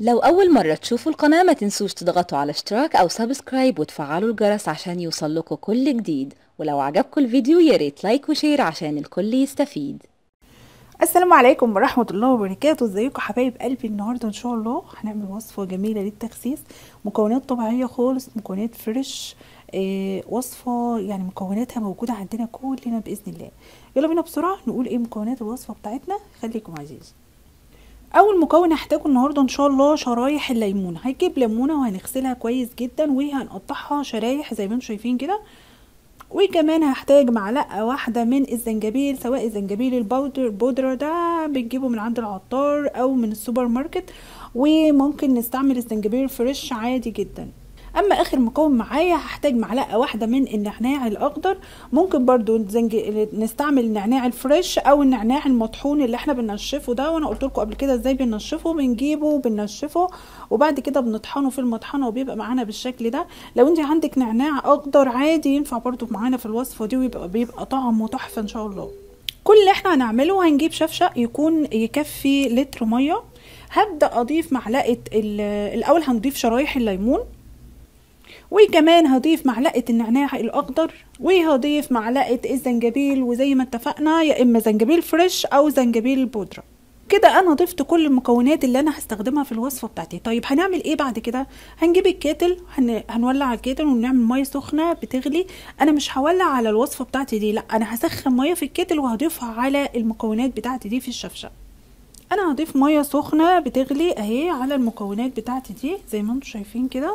لو أول مرة تشوفوا القناة ما تنسوش تضغطوا على اشتراك أو سبسكرايب وتفعلوا الجرس عشان يوصلكوا كل جديد ولو عجبكم الفيديو ياريت لايك وشير عشان الكل يستفيد السلام عليكم ورحمة الله وبركاته ازيكم حبايب قلبي النهاردة ان شاء الله هنعمل وصفة جميلة للتخسيس مكونات طبيعية خالص مكونات فريش آه وصفة يعني مكوناتها موجودة عندنا كلنا بإذن الله يلا بينا بسرعة نقول ايه مكونات الوصفة بتاعتنا خليكم عزيز اول مكون هحتاجه النهارده ان شاء الله شرايح الليمون هنجيب ليمونه وهنغسلها كويس جدا وهنقطعها شرايح زي ما انتم شايفين كده وكمان هحتاج معلقه واحده من الزنجبيل سواء الزنجبيل البودر البودره ده بنجيبه من عند العطار او من السوبر ماركت وممكن نستعمل الزنجبيل فريش عادي جدا اما اخر مكون معايا هحتاج معلقه واحده من النعناع الاخضر ممكن برضو زنج... نستعمل النعناع الفريش او النعناع المطحون اللي احنا بننشفه ده وانا قلت لكم قبل كده ازاي بننشفه بنجيبه وبننشفه وبعد كده بنطحنه في المطحنه وبيبقى معانا بالشكل ده لو انت عندك نعناع اخضر عادي ينفع برضو معانا في الوصفه دي ويبقى بيبقى طعمه تحفه ان شاء الله كل اللي احنا هنعمله هنجيب شفشق يكون يكفي لتر ميه هبدا اضيف معلقه الاول هنضيف شرايح الليمون وكمان هضيف معلقة النعناع الأخضر وهضيف معلقة الزنجبيل وزي ما اتفقنا يا إما زنجبيل فريش أو زنجبيل البودرة كده أنا ضفت كل المكونات اللي أنا هستخدمها في الوصفة بتاعتي طيب هنعمل إيه بعد كده هنجيب الكاتل هن... هنولع الكاتل ونعمل مية سخنة بتغلي أنا مش هولع على الوصفة بتاعتي دي لأ أنا هسخن مية في الكاتل وهضيفها على المكونات بتاعتي دي في الشفشق أنا هضيف مية سخنة بتغلي أهي على المكونات بتاعتي دي زي ما انتم شايفين كده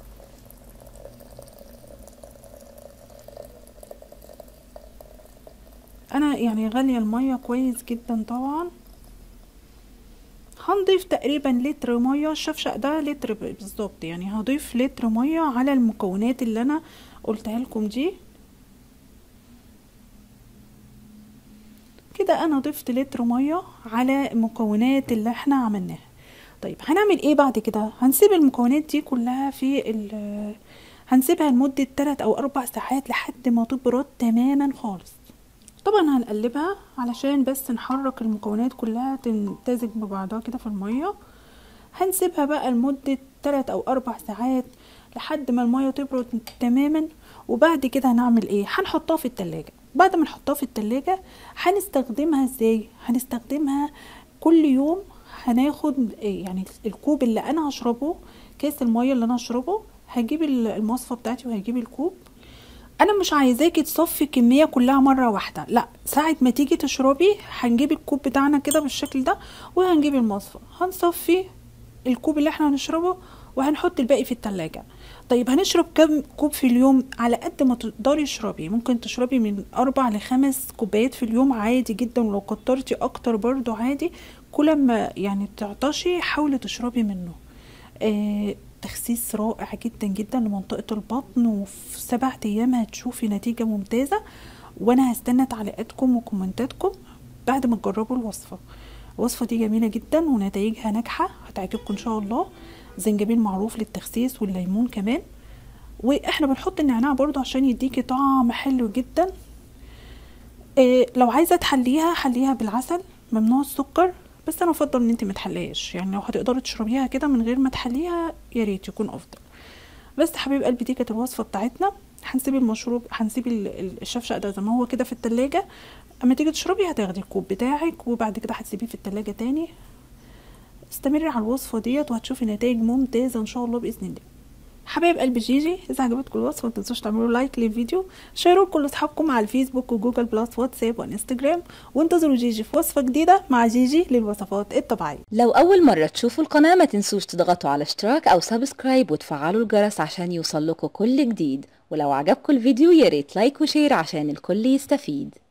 انا يعني غالية المية كويس جدا طبعا هنضيف تقريبا لتر مية الشفشق ده لتر بالظبط يعني هضيف لتر مية على المكونات اللي انا قلتها لكم دي كده انا ضفت لتر مية على المكونات اللي احنا عملناها طيب هنعمل ايه بعد كده هنسيب المكونات دي كلها في ال هنسيبها لمدة 3 او 4 ساعات لحد ما تبرد تماما خالص طبعا هنقلبها علشان بس نحرك المكونات كلها تمتزج ببعضها كده في المية هنسيبها بقى لمدة 3 او 4 ساعات لحد ما المية تبرد تماما وبعد كده هنعمل ايه هنحطها في التلاجة بعد ما نحطها في التلاجة هنستخدمها ازاي هنستخدمها كل يوم هناخد يعني الكوب اللي انا هشربه كاس المية اللي انا هشربه هجيب المصفى بتاعتي وهجيب الكوب انا مش عايزاكي تصفي الكميه كلها مره واحده لا ساعه ما تيجي تشربي هنجيب الكوب بتاعنا كده بالشكل ده وهنجيب المصفى هنصفي الكوب اللي احنا هنشربه وهنحط الباقي في التلاجة طيب هنشرب كم كوب في اليوم على قد ما تقدري تشربي ممكن تشربي من اربع لخمس كوبايات في اليوم عادي جدا ولو كترتي اكتر برضو عادي كل ما يعني تعطشي حاولي تشربي منه آه تخسيس رائع جدا جدا لمنطقة البطن وفي سبعة أيام هتشوفي نتيجة ممتازة وأنا هستنى تعليقاتكم وكومنتاتكم بعد ما تجربوا الوصفة الوصفة دي جميلة جدا ونتائجها ناجحة هتعجبكم إن شاء الله زنجبيل معروف للتخسيس والليمون كمان واحنا بنحط النعناع برضو عشان يديكي طعم حلو جدا إيه لو عايزة تحليها حليها بالعسل ممنوع السكر بس انا افضل ان انت ما تحليهاش يعني لو هتقدري تشربيها كده من غير ما تحليها يا ريت يكون افضل بس حبيب قلبي دي كانت الوصفه بتاعتنا هنسيب المشروب هنسيب الشفشق ده زي ما هو كده في التلاجة اما تيجي تشربي هتاخدي الكوب بتاعك وبعد كده هتسيبيه في التلاجة تاني استمري على الوصفه ديت وهتشوفي نتائج ممتازه ان شاء الله باذن الله حبايب قلب جيجي اذا عجبتكم الوصفه متنسوش تعملوا لايك للفيديو شيروا لكل اصحابكم على الفيسبوك وجوجل بلس واتساب وانستجرام وانتظروا جيجي في وصفه جديده مع جيجي للوصفات الطبيعيه لو أول مرة تشوفوا القناة ما تنسوش تضغطوا على اشتراك أو سبسكرايب وتفعلوا الجرس عشان يوصلكوا كل جديد ولو عجبكم الفيديو ياريت لايك وشير عشان الكل يستفيد